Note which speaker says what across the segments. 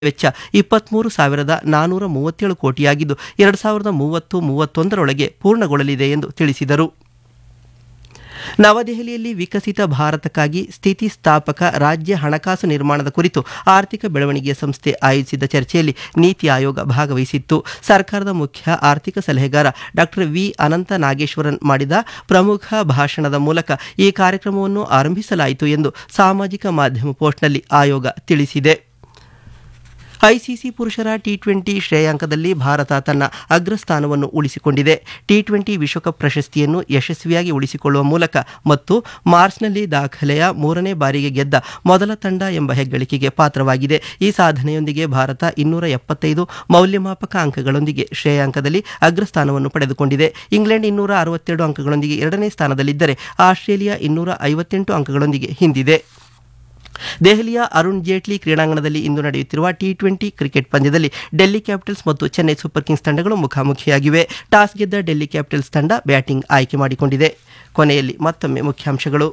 Speaker 1: ವೆಚ್ಚ ಇಪ್ಪತ್ಮೂರು ಸಾವಿರದ ನಾನೂರ ಮೂವತ್ತೇಳು ಕೋಟಿಯಾಗಿದ್ದು ಎರಡು ಸಾವಿರದ ಮೂವತ್ತು ಮೂವತ್ತೊಂದರೊಳಗೆ ಪೂರ್ಣಗೊಳ್ಳಲಿದೆ ಎಂದು ತಿಳಿಸಿದರು ನವದೆಹಲಿಯಲ್ಲಿ ವಿಕಸಿತ ಭಾರತಕ್ಕಾಗಿ ಸ್ಥಿತಿಸ್ಥಾಪಕ ರಾಜ್ಯ ಹಣಕಾಸು ನಿರ್ಮಾಣದ ಕುರಿತು ಆರ್ಥಿಕ ಬೆಳವಣಿಗೆಯ ಸಂಸ್ಥೆ ಆಯೋಜಿಸಿದ್ದ ಚರ್ಚೆಯಲ್ಲಿ ನೀತಿ ಆಯೋಗ ಭಾಗವಹಿಸಿತ್ತು ಸರ್ಕಾರದ ಮುಖ್ಯ ಆರ್ಥಿಕ ಸಲಹೆಗಾರ ಡಾಕ್ಟರ್ ವಿ ಅನಂತ ನಾಗೇಶ್ವರನ್ ಮಾಡಿದ ಪ್ರಮುಖ ಭಾಷಣದ ಮೂಲಕ ಈ ಕಾರ್ಯಕ್ರಮವನ್ನು ಆರಂಭಿಸಲಾಯಿತು ಎಂದು ಸಾಮಾಜಿಕ ಮಾಧ್ಯಮ ಪೋಸ್ಟ್ನಲ್ಲಿ ಆಯೋಗ ತಿಳಿಸಿದೆ ಐಸಿಸಿ ಪುರುಷರ ಟಿ ಟ್ವೆಂಟಿ ಶ್ರೇಯಾಂಕದಲ್ಲಿ ಭಾರತ ತನ್ನ ಅಗ್ರಸ್ಥಾನವನ್ನು ಉಳಿಸಿಕೊಂಡಿದೆ ಟಿ ಟ್ವೆಂಟಿ ವಿಶ್ವಕಪ್ ಪ್ರಶಸ್ತಿಯನ್ನು ಯಶಸ್ವಿಯಾಗಿ ಉಳಿಸಿಕೊಳ್ಳುವ ಮೂಲಕ ಮತ್ತು ಮಾರ್ಚ್ನಲ್ಲಿ ದಾಖಲೆಯ ಮೂರನೇ ಬಾರಿಗೆ ಗೆದ್ದ ಮೊದಲ ತಂಡ ಎಂಬ ಹೆಗ್ಗಳಿಕೆಗೆ ಪಾತ್ರವಾಗಿದೆ ಈ ಸಾಧನೆಯೊಂದಿಗೆ ಭಾರತ ಇನ್ನೂರ ಎಪ್ಪತ್ತೈದು ಮೌಲ್ಯಮಾಪಕ ಅಂಕಗಳೊಂದಿಗೆ ಶ್ರೇಯಾಂಕದಲ್ಲಿ ಅಗ್ರಸ್ಥಾನವನ್ನು ಪಡೆದುಕೊಂಡಿದೆ ಇಂಗ್ಲೆಂಡ್ ಇನ್ನೂರ ಅರವತ್ತೆರಡು ಅಂಕಗಳೊಂದಿಗೆ ಎರಡನೇ ಸ್ಥಾನದಲ್ಲಿದ್ದರೆ ಆಸ್ಟ್ರೇಲಿಯಾ ಇನ್ನೂರ ಐವತ್ತೆಂಟು ಅಂಕಗಳೊಂದಿಗೆ ಹಿಂದಿದೆ ದೆಹಲಿಯ ಅರುಣ್ ಜೇಟ್ಲಿ ಕ್ರೀಡಾಂಗಣದಲ್ಲಿ ಇಂದು ನಡೆಯುತ್ತಿರುವ ಟಿ ಟ್ವೆಂಟಿ ಕ್ರಿಕೆಟ್ ಪಂದ್ಯದಲ್ಲಿ ಡೆಲ್ಲಿ ಕ್ಯಾಪಿಟಲ್ಸ್ ಮತ್ತು ಚೆನ್ನೈ ಸೂಪರ್ ಕಿಂಗ್ಸ್ ತಂಡಗಳು ಮುಖಾಮುಖಿಯಾಗಿವೆ ಟಾಸ್ ಗೆದ್ದ ಡೆಲ್ಲಿ ಕ್ಯಾಪಿಟಲ್ಸ್ ತಂಡ ಬ್ಯಾಟಿಂಗ್ ಆಯ್ಕೆ ಮಾಡಿಕೊಂಡಿದೆ ಕೊನೆಯಲ್ಲಿ ಮತ್ತೊಮ್ಮೆ ಮುಖ್ಯಾಂಶಗಳು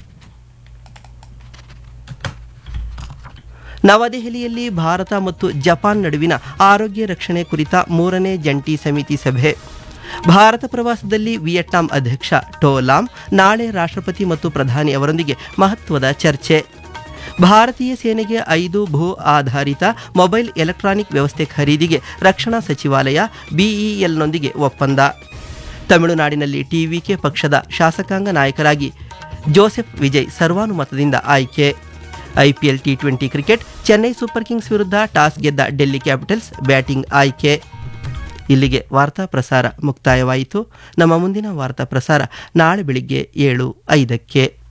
Speaker 1: ನವದೆಹಲಿಯಲ್ಲಿ ಭಾರತ ಮತ್ತು ಜಪಾನ್ ನಡುವಿನ ಆರೋಗ್ಯ ರಕ್ಷಣೆ ಕುರಿತ ಮೂರನೇ ಜಂಟಿ ಸಮಿತಿ ಸಭೆ ಭಾರತ ಪ್ರವಾಸದಲ್ಲಿ ವಿಯೆಟ್ನಾಂ ಅಧ್ಯಕ್ಷ ಟೋಲಾಮ್ ನಾಳೆ ರಾಷ್ಟ್ರಪತಿ ಮತ್ತು ಪ್ರಧಾನಿ ಅವರೊಂದಿಗೆ ಮಹತ್ವದ ಚರ್ಚೆ ಭಾರತೀಯ ಸೇನೆಗೆ ಐದು ಭೂ ಆಧಾರಿತ ಮೊಬೈಲ್ ಎಲೆಕ್ಟ್ರಾನಿಕ್ ವ್ಯವಸ್ಥೆ ಖರೀದಿಗೆ ರಕ್ಷಣಾ ಸಚಿವಾಲಯ ಬಿಇಎಲ್ನೊಂದಿಗೆ ಒಪ್ಪಂದ ತಮಿಳುನಾಡಿನಲ್ಲಿ ಟಿವಿಕೆ ಪಕ್ಷದ ಶಾಸಕಾಂಗ ನಾಯಕರಾಗಿ ಜೋಸೆಫ್ ವಿಜಯ್ ಸರ್ವಾನುಮತದಿಂದ ಆಯ್ಕೆ IPL T twenty cricket Chennai Super Kings ವಿರುದ್ಧ ಟಾಸ್ ಗೆದ್ದ ಡೆಲ್ಲಿ ಕ್ಯಾಪಿಟಲ್ಸ್ ಬ್ಯಾಟಿಂಗ್ ಆಯ್ಕೆ ಇಲ್ಲಿಗೆ ವಾರ್ತಾ ಪ್ರಸಾರ ಮುಕ್ತಾಯವಾಯಿತು ನಮ್ಮ ಮುಂದಿನ ವಾರ್ತಾ ಪ್ರಸಾರ ನಾಳೆ ಬೆಳಿಗ್ಗೆ ಏಳು ಐದಕ್ಕೆ